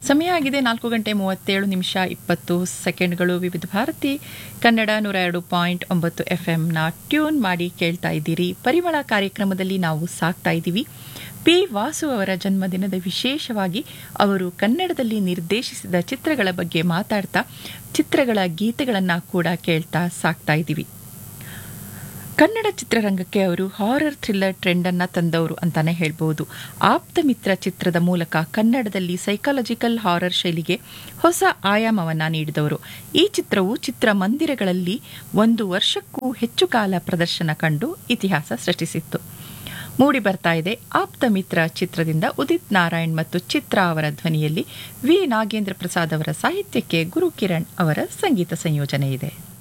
ಸಮಯ ಆಗಿದೆ ನಾಲ್ಕು ಗಂಟೆ ಮೂವತ್ತೇಳು ನಿಮಿಷ ಇಪ್ಪತ್ತು ಸೆಕೆಂಡ್ಗಳು ವಿವಿಧ ಭಾರತಿ ಕನ್ನಡ ನೂರ ಎರಡು ಪಾಯಿಂಟ್ ಒಂಬತ್ತು ಎಫ್ ಎಂನ ಟ್ಯೂನ್ ಮಾಡಿ ಕೇಳ್ತಾ ಇದ್ದೀರಿ ಪರಿಮಳ ಕಾರ್ಯಕ್ರಮದಲ್ಲಿ ನಾವು ಸಾಕ್ತಾ ಇದ್ದೀವಿ ಪಿ ವಾಸು ಅವರ ಜನ್ಮದಿನದ ವಿಶೇಷವಾಗಿ ಅವರು ಕನ್ನಡದಲ್ಲಿ ನಿರ್ದೇಶಿಸಿದ ಚಿತ್ರಗಳ ಬಗ್ಗೆ ಮಾತಾಡ್ತಾ ಚಿತ್ರಗಳ ಗೀತೆಗಳನ್ನು ಕೂಡ ಕೇಳ್ತಾ ಸಾಕ್ತಾ ಇದ್ದೀವಿ ಕನ್ನಡ ಚಿತ್ರರಂಗಕ್ಕೆ ಅವರು ಹಾರರ್ ಥ್ರಿಲ್ಲರ್ ಟ್ರೆಂಡನ್ನು ತಂದವರು ಅಂತಾನೆ ಹೇಳ್ಬೋದು ಆಪ್ತ ಮಿತ್ರ ಚಿತ್ರದ ಮೂಲಕ ಕನ್ನಡದಲ್ಲಿ ಸೈಕಾಲಜಿಕಲ್ ಹಾರರ್ ಶೈಲಿಗೆ ಹೊಸ ಆಯಾಮವನ್ನು ನೀಡಿದವರು ಈ ಚಿತ್ರವು ಚಿತ್ರಮಂದಿರಗಳಲ್ಲಿ ಒಂದು ವರ್ಷಕ್ಕೂ ಹೆಚ್ಚು ಕಾಲ ಪ್ರದರ್ಶನ ಕಂಡು ಇತಿಹಾಸ ಸೃಷ್ಟಿಸಿತ್ತು ಮೂಡಿ ಬರ್ತಾ ಇದೆ ಆಪ್ತ ಮಿತ್ರ ಚಿತ್ರದಿಂದ ಉದಿತ್ ನಾರಾಯಣ್ ಮತ್ತು ಚಿತ್ರ ಅವರ ಧ್ವನಿಯಲ್ಲಿ ವಿ ನಾಗೇಂದ್ರ ಪ್ರಸಾದ್ ಅವರ ಸಾಹಿತ್ಯಕ್ಕೆ ಗುರು ಕಿರಣ್ ಅವರ ಸಂಗೀತ ಸಂಯೋಜನೆ ಇದೆ